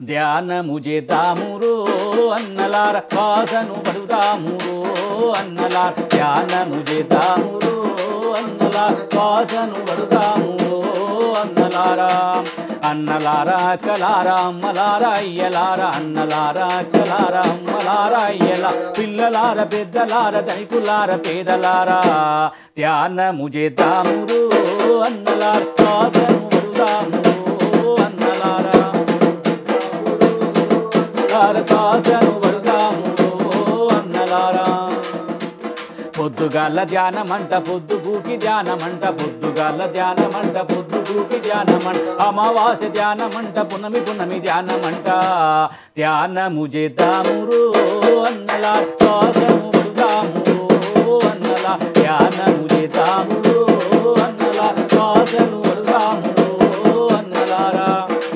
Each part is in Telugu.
ధ్యానము చేద్దామురో అన్నలార శ్వాసను పడుదామురో అన్నలార ధ్యానము చేద్దామురో అన్నలార శ్వాసను పడుదామురో అన్నలారా అన్నలారా అక్కలారా అమ్మలారా అయ్యలారా అన్నలారా అక్కలారా అమ్మలారా అయ్యలా పిల్లలార పెద్దలార ధనికులార పేదలారా ధ్యానము చేద్దామురు అన్నలార శ్వాసను పడుదామురు అన్నలారా లార శ్వాసను పడుదామురు అన్నలారా పొద్దుగాల ధ్యానమంట పొద్దు పూకి ధ్యానమంట పొద్దుగాల ధ్యానమంట పొద్దు పూకి ధ్యానమంట అమావాస్య ధ్యానమంట పునమి పునమి ధ్యానమంట ధ్యానము చేద్దామురు అన్నలా శ్వాసము పడుదాము అన్నలా ధ్యానము చేద్దామురు అన్నలా శ్వాసను పడుదాము అన్నలారా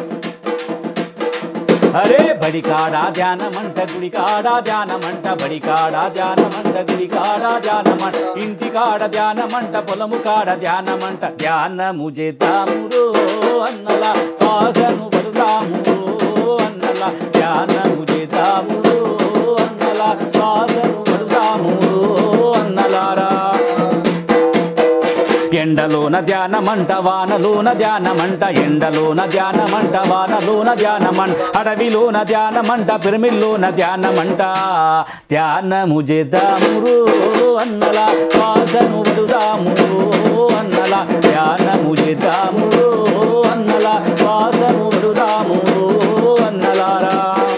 అరే బడికాడా ధ్యానమంట గుడికాడా ధ్యానమంట బడికాడా ధ్యానమంట గుడికాడా ధ్యానమంట ఇంటికాడ ధ్యానమంట పొలము కాడ ధ్యానమంట ధ్యానము చేద్దామురో అన్నలా శ్వాసను పడుదాము అన్నలా ధ్యానము చేద్దామురో అన్నలా శ్వాసను పడుదాము అన్నలారా ఎండలోన ధ్యానమంట వానలోన ధ్యానమంట ఎండలోన ధ్యానమంట వానలోన ధ్యానమంట అడవిలోన ధ్యానమంట పిరమిల్లోన ధ్యానమంట ధ్యానము చేద్దామురు అన్నలా శ్వాసను వడుదాము అన్నలా ధ్యానము చేద్దామురు అన్నలా శ్వాసను వడుదాము అన్నలారా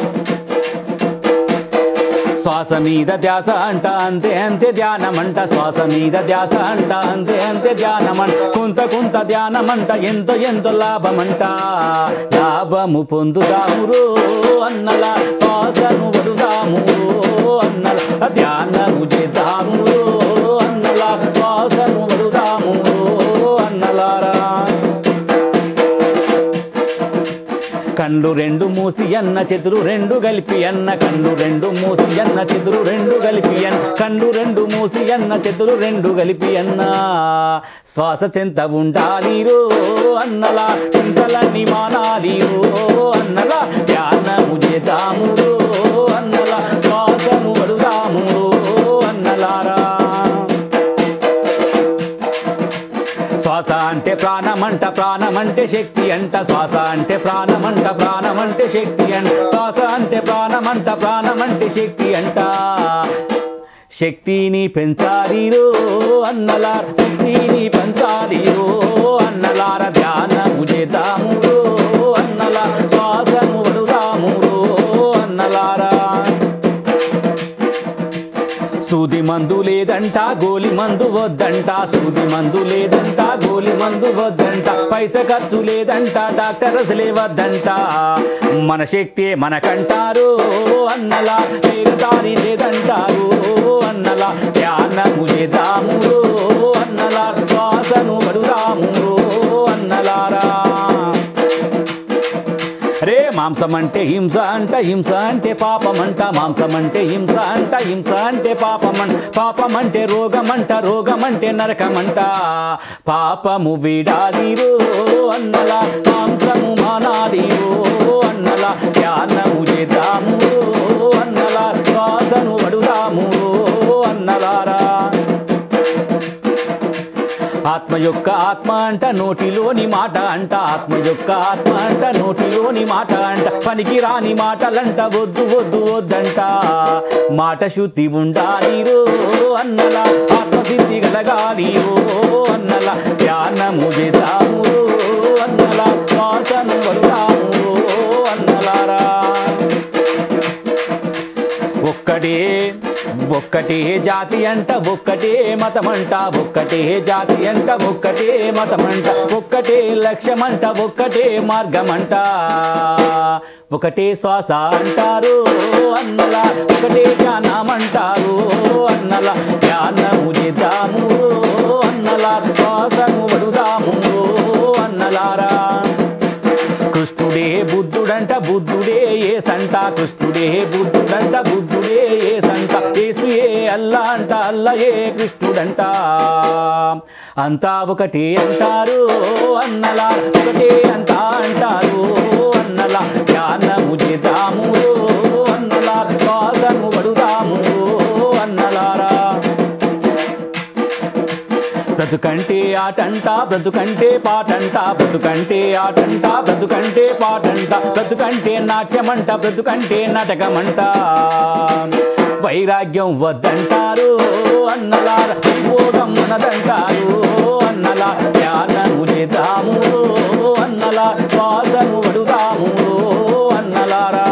శ్వాస మీద ధ్యాస అంట అంతే అంతే ధ్యానమంట శ్వాస మీద ధ్యాస అంట అంతే అంతే ధ్యానమంట కొంత కొంత ధ్యానమంట ఎంతో ఎంతో లాభమంట లాభము పొందుదామురో అన్నలా శ్వాసను వడుదాము అన్నలా ధ్యానము చేద్దామురో అన్నలా శ్వాసను వడుదాము అన్నలారా కళ్ళు రెండు మూసి అన్న చెదురు రెండు కలిపి అన్న కళ్ళు రెండు మూసి అన్న చెదురు రెండు కలిపి అన్న కళ్ళు రెండు మూసి అన్న చెదురు రెండు కలిపి అన్న శ్వాస చెంత ఉండాలి రో అన్నలా చింతలన్నీ మానాలి రో అన్నలా ధ్యానము చేద్దాము రో అన్నలా శ్వాసను పడుదాము రో అన్నలారా శ్వాస అంటే ప్రాణమంట ప్రాణమంటే శక్తి అంట శ్వాస అంటే ప్రాణమంట ప్రాణమంటే శక్తి అంట శ్వాస అంటే ప్రాణమంట ప్రాణమంటే శక్తి అంట శక్తిని పెంచాలిరో అన్నలార శక్తిని పెంచాలిరో అన్నలార ధ్యానము చేద్దాము అన్నలా శ్వాసను వడుదాము అన్నలారా సూది మందు లేదంట గోలి మందు వద్దంట సూది మందు లేదంట గోలి మందు వద్దంట పైస ఖర్చు లేదంట డాక్టర్ అసలే వద్దంట మన శక్తి మనకంటారు అన్నలా వేరు దారి లేదంటారు అన్నలా ధ్యానము చేద్దాము అన్నలా శ్వాసను పడుదాము అన్నలారా రే మాంసం అంటే హింస అంట హింస అంటే పాపమంట మాంసం అంటే హింస అంట హింస అంటే పాపమంట పాపం అంటే రోగమంట రోగమంటే నరకమంట పాపము వీడాలిరో అన్నలా మాంసము మానాలిరో అన్నలా ధ్యానము చేద్దాము అన్నలా శ్వాసను పడుదాము అన్నలారా ఆత్మ యొక్క ఆత్మ అంట నోటిలోని మాట అంట ఆత్మ యొక్క ఆత్మ అంట నోటిలోని మాట అంట పనికి రాని మాటలంట వద్దు వద్దు వద్దంట మాట శుద్ధి ఉండాలి రో అన్నలా ఆత్మసిద్ధి కలగాలి రో అన్నలా ధ్యానము చేద్దాము రో అన్నలా శ్వాసను పడుదాము రో అన్నలారా ఒక్కటే ఒక్కటే జాతి అంట ఒక్కటే మతమంట ఒక్కటే జాతి అంట ఒక్కటే మతమంట ఒక్కటే లక్ష్యమంట ఒక్కటే మార్గమంట ఒకటే శ్వాస అంటారు అన్నలా ఒకటే ధ్యానమంటారు అన్నలా ధ్యానము చేద్దాము అన్నలా శ్వాసను వడుదాము అన్నలారా కృష్ణుడే బుద్ధుడంట బుద్ధుడే ఏ సంట కృష్ణుడే బుద్ధుడంట బుద్ధుడే ఏ సంట యేసు ఏ అల్లా అంట అల్లా ఏ కృష్ణుడంట అంతా ఒకటే అంటారు అన్నలా ఒకటే అంతా అంటారు అన్నలా ధ్యానము చేద్దాము అన్నలా శ్వాసను పడుదాము అన్నలారా బ్రతుకంటే ఆటంట బ్రతుకంటే పాటంట బ్రతుకంటే ఆటంట బ్రతుకంటే పాటంట బ్రతుకంటే నాట్యమంట బ్రతుకంటే నాటకమంట వైరాగ్యం వద్దంటారు అన్నలా పోవడం మనదంటారు అన్నలా ధ్యానము చేద్దాము అన్నలా శ్వాసను పడుదాము అన్నలారా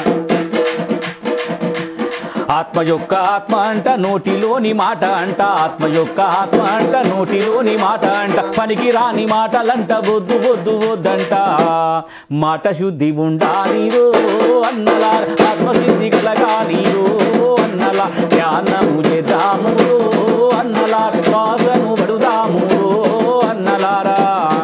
ఆత్మ యొక్క ఆత్మ అంట నోటిలోని మాట అంట ఆత్మ యొక్క ఆత్మ అంట నోటిలోని మాట అంట పనికి రాని మాటలంట వద్దు వద్దు వద్దంట మాట శుద్ధి ఉండాలి రో అన్నలా ఆత్మసిద్ధి కలగాలి రో అన్నలా ధ్యానము చేద్దాము రో అన్నలా శ్వాసను పడుదాము రో అన్నలారా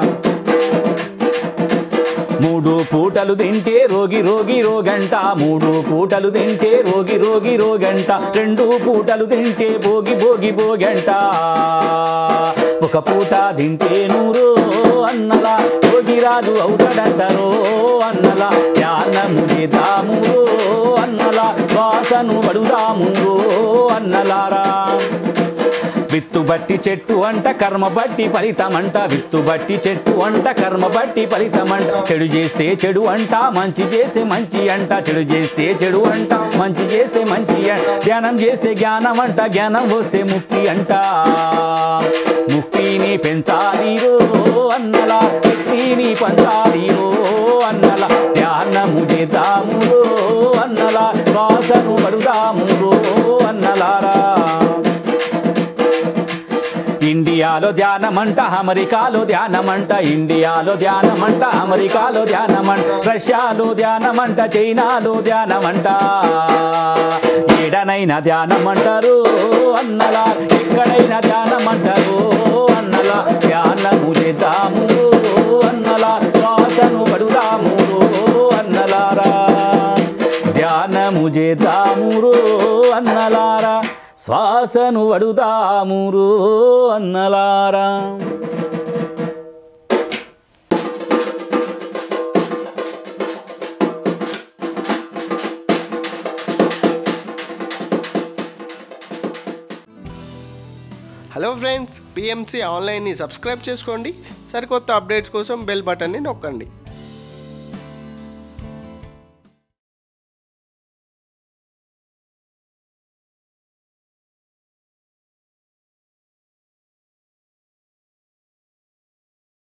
మూడు పూటలు తింటే రోగి రోగి రోగంట మూడు పూటలు తింటే రోగి రోగి రోగంట రెండు పూటలు తింటే భోగి భోగి భోగంట ఒక పూట తింటే నూరు అన్నలా భోగి రాజు అవుతాడంటారో అన్నలా ధ్యానము చేద్దాము అన్నలా శ్వాసను పడుదాము అన్నలారా విత్తు బట్టి చెట్టు అంట కర్మ బట్టి ఫలితమంట విత్తు బట్టి చెట్టు అంట కర్మ బట్టి ఫలితమంట చెడు చేస్తే చెడు అంట మంచి చేస్తే మంచి అంట చెడు చేస్తే చెడు అంట మంచి చేస్తే మంచి అంట ధ్యానం చేస్తే జ్ఞానం అంట జ్ఞానం వస్తే ముక్తి అంట ముక్తిని పెంచాలి రో అన్నలా శక్తిని పంచాలి రో అన్నలా ధ్యానము చేద్దాము రో అన్నలా శ్వాసను పడుదాము రో అన్నలారా ఇండియాలో ధ్యానమంట అమెరికాలో ధ్యానమంట ఇండియాలో ధ్యానమంట అమెరికాలో ధ్యానమంట రష్యాలో ధ్యానమంట చైనాలో ధ్యానమంట ఏడనైనా ధ్యానమంటారు అన్నలా ఎక్కడైనా ధ్యానమంటారు అన్నలా ధ్యానము చేద్దాము అన్నలా శ్వాసను పడుదాము అన్నలారా ధ్యానము చేద్దామురో అన్నలారా శ్వాసను వడుదామురో అన్నలారా హలో ఫ్రెండ్స్ పిఎంసి ఆన్లైన్ని సబ్స్క్రైబ్ చేసుకోండి సరికొత్త అప్డేట్స్ కోసం బెల్ బటన్ని నొక్కండి